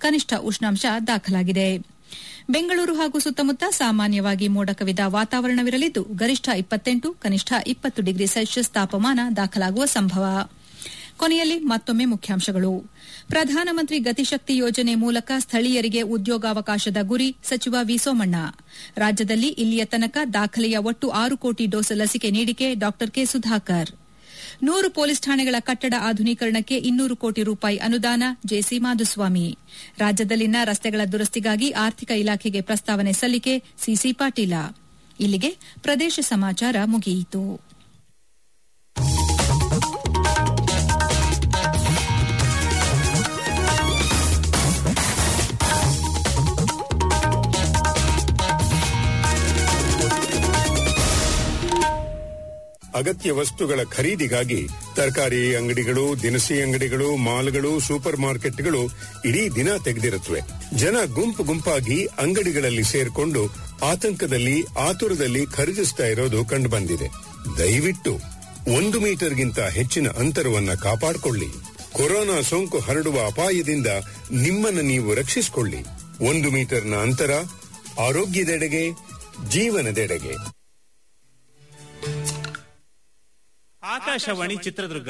ಕನಿಷ್ಠ ಉಷ್ಣಾಂಶ ದಾಖಲಾಗಿದೆ ಬೆಂಗಳೂರು ಹಾಗೂ ಸುತ್ತಮುತ್ತ ಸಾಮಾನ್ಯವಾಗಿ ಮೋಡ ಕವಿದ ವಾತಾವರಣವಿರಲಿದ್ದು ಗರಿಷ್ಠ ಇಪ್ಪತ್ತೆಂಟು ಕನಿಷ್ಠ ಇಪ್ಪತ್ತು ಡಿಗ್ರಿ ಸೆಲ್ಸಿಯಸ್ ತಾಪಮಾನ ದಾಖಲಾಗುವ ಸಂಭವ ಕೊನೆಯಲ್ಲಿ ಮತ್ತೊಮ್ಮೆ ಮುಖ್ಯಾಂಶಗಳು ಪ್ರಧಾನಮಂತ್ರಿ ಗತಿಶಕ್ತಿ ಯೋಜನೆ ಮೂಲಕ ಸ್ಥಳೀಯರಿಗೆ ಉದ್ಯೋಗಾವಕಾಶದ ಗುರಿ ಸಚಿವ ವಿ ಸೋಮಣ್ಣ ರಾಜ್ಯದಲ್ಲಿ ಇಲ್ಲಿಯ ತನಕ ದಾಖಲೆಯ ಒಟ್ಟು ಆರು ಕೋಟಿ ಡೋಸ್ ಲಸಿಕೆ ನೀಡಿಕೆ ಡಾ ಕೆ ಸುಧಾಕರ್ ನೂರು ಪೊಲೀಸ್ ಠಾಣೆಗಳ ಕಟ್ಟಡ ಆಧುನೀಕರಣಕ್ಕೆ ಇನ್ನೂರು ಕೋಟಿ ರೂಪಾಯಿ ಅನುದಾನ ಜೆಸಿ ಮಾಧುಸ್ವಾಮಿ ರಾಜ್ಯದಲ್ಲಿನ ರಸ್ತೆಗಳ ದುರಸ್ತಿಗಾಗಿ ಆರ್ಥಿಕ ಇಲಾಖೆಗೆ ಪ್ರಸ್ತಾವನೆ ಸಲ್ಲಿಕೆ ಸಿಸಿ ಪಾಟೀಲ ಇಲ್ಲಿಗೆ ಪ್ರದೇಶ ಸಮಾಚಾರ ಮುಗಿಯಿತು ಅಗತ್ಯ ವಸ್ತುಗಳ ಖರೀದಿಗಾಗಿ ತರಕಾರಿ ಅಂಗಡಿಗಳು ದಿನಸಿ ಅಂಗಡಿಗಳು ಮಾಲ್ಗಳು ಸೂಪರ್ ಮಾರ್ಕೆಟ್ಗಳು ಇಡೀ ದಿನ ತೆಗೆದಿರುತ್ತವೆ ಜನ ಗುಂಪು ಗುಂಪಾಗಿ ಅಂಗಡಿಗಳಲ್ಲಿ ಸೇರ್ಕೊಂಡು ಆತಂಕದಲ್ಲಿ ಆತುರದಲ್ಲಿ ಖರೀದಿಸ್ತಾ ಇರೋದು ಕಂಡುಬಂದಿದೆ ದಯವಿಟ್ಟು ಒಂದು ಮೀಟರ್ಗಿಂತ ಹೆಚ್ಚಿನ ಅಂತರವನ್ನ ಕಾಪಾಡಿಕೊಳ್ಳಿ ಕೊರೋನಾ ಸೋಂಕು ಹರಡುವ ಅಪಾಯದಿಂದ ನಿಮ್ಮನ್ನು ನೀವು ರಕ್ಷಿಸಿಕೊಳ್ಳಿ ಒಂದು ಮೀಟರ್ನ ಅಂತರ ಆರೋಗ್ಯದೆಡೆಗೆ ಜೀವನದೆಡೆಗೆ ಆಕಾಶವಾಣಿ ಚಿತ್ರದುರ್ಗ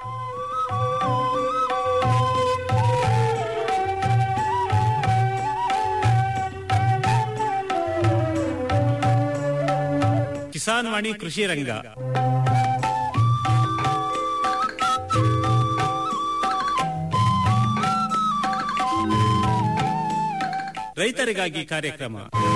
ಕಿಸಾನ್ ವಾಣಿ ಕೃಷಿ ರಂಗ ರೈತರಿಗಾಗಿ ಕಾರ್ಯಕ್ರಮ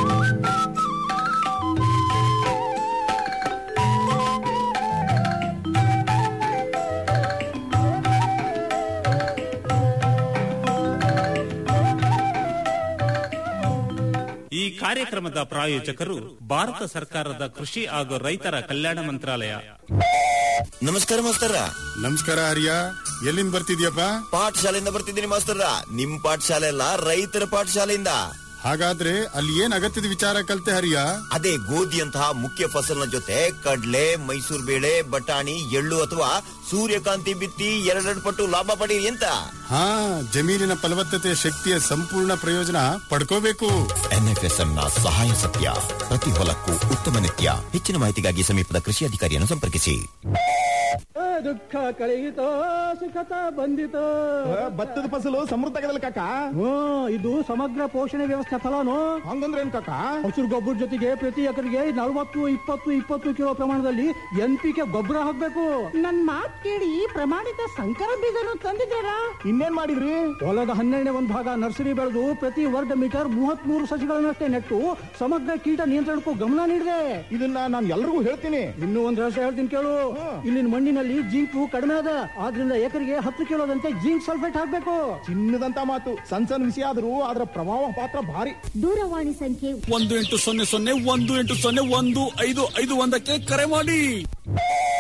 ಈ ಕಾರ್ಯಕ್ರಮದ ಪ್ರಾಯೋಜಕರು ಭಾರತ ಸರ್ಕಾರದ ಕೃಷಿ ಹಾಗೂ ರೈತರ ಕಲ್ಯಾಣ ಮಂತ್ರಾಲಯ ನಮಸ್ಕಾರ ಮಾಸ್ತರ ನಮಸ್ಕಾರ ಹರಿಯ ಎಲ್ಲಿಂದ ಬರ್ತಿದ್ಯಪ್ಪ ಪಾಠಶಾಲೆಯಿಂದ ಬರ್ತಿದ್ದೀನಿ ಮಾಸ್ತರ ನಿಮ್ ಪಾಠಶಾಲೆ ಅಲ್ಲ ರೈತರ ಪಾಠಶಾಲೆಯಿಂದ ಹಾಗಾದ್ರೆ ಅಲ್ಲಿ ಏನ್ ಅಗತ್ಯದ ವಿಚಾರ ಕಲ್ತೆ ಹರಿಯ ಅದೇ ಗೋಧಿಯಂತಹ ಮುಖ್ಯ ಫಸಲಿನ ಜೊತೆ ಕಡ್ಲೆ ಮೈಸೂರು ಬೇಳೆ ಬಟಾಣಿ ಎಳ್ಳು ಅಥವಾ ಸೂರ್ಯಕಾಂತಿ ಬಿತ್ತಿ ಎರಡೆರಡು ಪಟ್ಟು ಲಾಭ ಪಡೀರಿ ಅಂತ ಹಾ ಜಮೀನಿನ ಫಲವತ್ತತೆ ಶಕ್ತಿಯ ಸಂಪೂರ್ಣ ಪ್ರಯೋಜನ ಪಡ್ಕೋಬೇಕು ಎನ್ಎಫ್ಎಸ್ಎಂ ನ ಸಹಾಯ ಸತ್ಯ ಪ್ರತಿ ಹೊಲಕ್ಕೂ ಉತ್ತಮ ನಿತ್ಯ ಹೆಚ್ಚಿನ ಮಾಹಿತಿಗಾಗಿ ಸಮೀಪದ ಕೃಷಿ ಅಧಿಕಾರಿಯನ್ನು ಸಂಪರ್ಕಿಸಿ ದುಃಖ ಕಳೆಯಿತೋ ಸುಖತ ಬಂದಿತೋ ಭತ್ತದ ಫಸಲು ಸಮೃದ್ಧಗದಲ್ಲ ಕಾಕ ಹ್ಮ್ ಇದು ಸಮಗ್ರ ಪೋಷಣೆ ವ್ಯವಸ್ಥೆ ಫಲನು ಹಂಗಂದ್ರೆ ಏನ್ ಕಾಕ ಹಸಿರು ಗೊಬ್ಬರ ಜೊತೆಗೆ ಪ್ರತಿ ಎಕರೆಗೆ ನಲವತ್ತು ಇಪ್ಪತ್ತು ಇಪ್ಪತ್ತು ಕಿಲೋ ಪ್ರಮಾಣದಲ್ಲಿ ಎನ್ ಪಿ ಕೆ ಗೊಬ್ಬರ ಹಾಕ್ಬೇಕು ನನ್ ಮಾತ್ ಕೇಳಿ ಪ್ರಮಾಣಿತ ಸಂಕರ ಬೀಜನು ತಂದಿದ್ದಾರಾ ಇನ್ನೇನ್ ಮಾಡಿದ್ರಿ ಹೊಲದ ಹನ್ನೆರಡನೇ ಒಂದು ಭಾಗ ನರ್ಸರಿ ಬೆಳೆದು ಪ್ರತಿ ವರ್ಗ ಮೀಟರ್ ಮೂವತ್ತ್ ಮೂರು ಸಸಿಗಳನ್ನಷ್ಟೇ ನೆಟ್ಟು ಸಮಗ್ರ ಕೀಟ ನಿಯಂತ್ರಣಕ್ಕೂ ಗಮನ ನೀಡಿದೆ ಇದನ್ನ ನಾನು ಎಲ್ರಿಗೂ ಹೇಳ್ತೀನಿ ಇನ್ನೂ ಒಂದ್ ರಹಸ್ಯ ಹೇಳ್ತೀನಿ ಕೇಳು ಇಲ್ಲಿನ ಮಣ್ಣಿನಲ್ಲಿ ಜಿಂಕು ಕಡಿಮೆ ಅದ ಆದ್ರಿಂದ ಎಕರೆಗೆ ಹತ್ತು ಕಿಲೋದಂತೆ ಜಿಂಕ್ ಸಲ್ಫೇಟ್ ಹಾಕ್ಬೇಕು ಚಿನ್ನದಂತ ಮಾತು ಸಣ್ಣ ಸಣ್ಣ ವಿಷಯ ಆದ್ರೂ ಅದರ ಪ್ರಭಾವ ಪಾತ್ರ ಭಾರಿ ದೂರವಾಣಿ ಸಂಖ್ಯೆ ಒಂದು ಎಂಟು ಸೊನ್ನೆ ಸೊನ್ನೆ ಒಂದು ಎಂಟು ಸೊನ್ನೆ ಒಂದು ಐದು ಐದು ಒಂದಕ್ಕೆ ಕರೆ ಮಾಡಿ